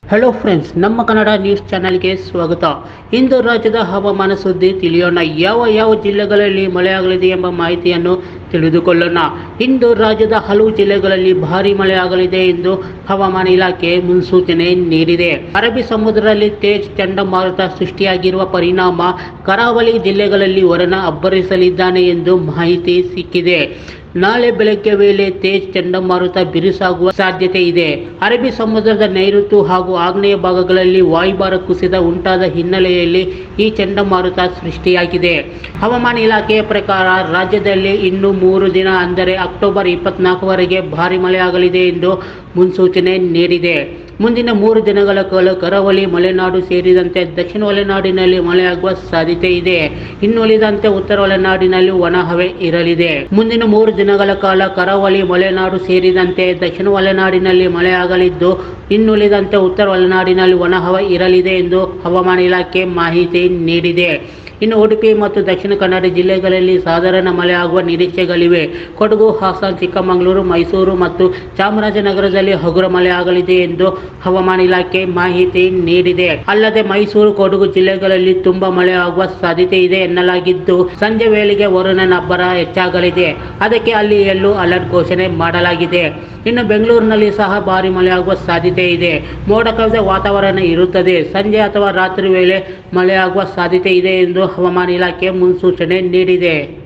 hello friends ನಮ್ಮ Kannada news ಚಾನೆಲ್ಗೆ ಸ್ವಾಗತ ಇಂದು ರಾಜ್ಯದ ಹವಾಮಾನ ಸುದ್ದಿ ತಿಳಿಯೋಣ ಯಾವ ಯಾವ ಜಿಲ್ಲೆಗಳಲ್ಲಿ ಮಳೆಯಾಗಲಿದೆ ಎಂಬ ಮಾಹಿತಿಯನ್ನು ತಿಳಿದುಕೊಳ್ಳೋಣ ಇಂದು ರಾಜ್ಯದ ಹಲವು ಜಿಲ್ಲೆಗಳಲ್ಲಿ ಭಾರಿ ಮಳೆ ಆಗಲಿದೆ ಎಂದು ಹವಾಮಾನ ಇಲಾಖೆ ಮುನ್ಸೂಚನೆ ನೀಡಿದೆ ಅರಬ್ಬಿ ಸಮುದ್ರದಲ್ಲಿ ತೇಜ್ ಚಂಡಮಾರುತ ಸೃಷ್ಟಿಯಾಗಿರುವ ಪರಿಣಾಮ ಕರಾವಳಿ ಜಿಲ್ಲೆಗಳಲ್ಲಿ ವರನ ಅಬ್ಬರಿಸಲಿದ್ದಾನೆ ಎಂದು ಮಾಹಿತಿ ಸಿಕ್ಕಿದೆ ನಾಳೆ ಬೆಳಗ್ಗೆ ವೇಳೆ ತೇಜ್ ಚಂಡಮಾರುತ ಬಿರುಸಾಗುವ ಸಾಧ್ಯತೆ ಇದೆ ಅರಬ್ಬಿ ಸಮುದ್ರದ ನೈಋತ್ಯ ಹಾಗೂ ಆಗ್ನೇಯ ಭಾಗಗಳಲ್ಲಿ ವಾಯುಭಾರ ಕುಸಿತ ಉಂಟಾದ ಹಿನ್ನೆಲೆಯಲ್ಲಿ ಈ ಚಂಡಮಾರುತ ಸೃಷ್ಟಿಯಾಗಿದೆ ಹವಾಮಾನ ಇಲಾಖೆಯ ಪ್ರಕಾರ ರಾಜ್ಯದಲ್ಲಿ ಇನ್ನು ಮೂರು ದಿನ ಅಂದರೆ ಅಕ್ಟೋಬರ್ ಇಪ್ಪತ್ನಾಲ್ಕವರೆಗೆ ಭಾರಿ ಮಳೆಯಾಗಲಿದೆ ಎಂದು ಮುನ್ಸೂಚನೆ ನೀಡಿದೆ ಮುಂದಿನ ಮೂರು ದಿನಗಳ ಕಾಲ ಕರಾವಳಿ ಮಲೆನಾಡು ಸೇರಿದಂತೆ ದಕ್ಷಿಣ ಒಳನಾಡಿನಲ್ಲಿ ಮಳೆಯಾಗುವ ಸಾಧ್ಯತೆ ಇದೆ ಇನ್ನುಳಿದಂತೆ ಉತ್ತರ ಒಳನಾಡಿನಲ್ಲಿ ಒಣಹವೆ ಇರಲಿದೆ ಮುಂದಿನ ಮೂರು ದಿನಗಳ ಕಾಲ ಕರಾವಳಿ ಮಲೆನಾಡು ಸೇರಿದಂತೆ ದಕ್ಷಿಣ ಒಳನಾಡಿನಲ್ಲಿ ಮಳೆಯಾಗಲಿದ್ದು ಇನ್ನುಳಿದಂತೆ ಉತ್ತರ ಒಳನಾಡಿನಲ್ಲಿ ಒಣಹವೆ ಇರಲಿದೆ ಎಂದು ಹವಾಮಾನ ಇಲಾಖೆ ಮಾಹಿತಿ ನೀಡಿದೆ ಇನ್ನು ಉಡುಪಿ ಮತ್ತು ದಕ್ಷಿಣ ಕನ್ನಡ ಜಿಲ್ಲೆಗಳಲ್ಲಿ ಸಾಧಾರಣ ಮಳೆ ಆಗುವ ನಿರೀಕ್ಷೆಗಳಿವೆ ಕೊಡಗು ಹಾಸನ ಚಿಕ್ಕಮಗಳೂರು ಮೈಸೂರು ಮತ್ತು ಚಾಮರಾಜನಗರದಲ್ಲಿ ಹಗುರ ಮಳೆ ಆಗಲಿದೆ ಎಂದು ಹವಾಮಾನ ಇಲಾಖೆ ಮಾಹಿತಿ ನೀಡಿದೆ ಅಲ್ಲದೆ ಮೈಸೂರು ಕೊಡಗು ಜಿಲ್ಲೆಗಳಲ್ಲಿ ತುಂಬಾ ಮಳೆ ಆಗುವ ಸಾಧ್ಯತೆ ಇದೆ ಎನ್ನಲಾಗಿದ್ದು ಸಂಜೆ ವೇಳೆಗೆ ವರುಣನ ಅಬ್ಬರ ಹೆಚ್ಚಾಗಲಿದೆ ಅದಕ್ಕೆ ಅಲ್ಲಿ ಎಲ್ಲೂ ಅಲರ್ಟ್ ಘೋಷಣೆ ಮಾಡಲಾಗಿದೆ ಇನ್ನು ಬೆಂಗಳೂರಿನಲ್ಲಿ ಸಹ ಭಾರಿ ಮಳೆಯಾಗುವ ಸಾಧ್ಯತೆ ಇದೆ ಮೋಡ ಕವಿದ ವಾತಾವರಣ ಇರುತ್ತದೆ ಸಂಜೆ ಅಥವಾ ರಾತ್ರಿ ವೇಳೆ ಮಳೆಯಾಗುವ ಸಾಧ್ಯತೆ ಇದೆ ಎಂದು ಹವಾಮಾನ ಇಲಾಖೆ ಮುನ್ಸೂಚನೆ ನೀಡಿದೆ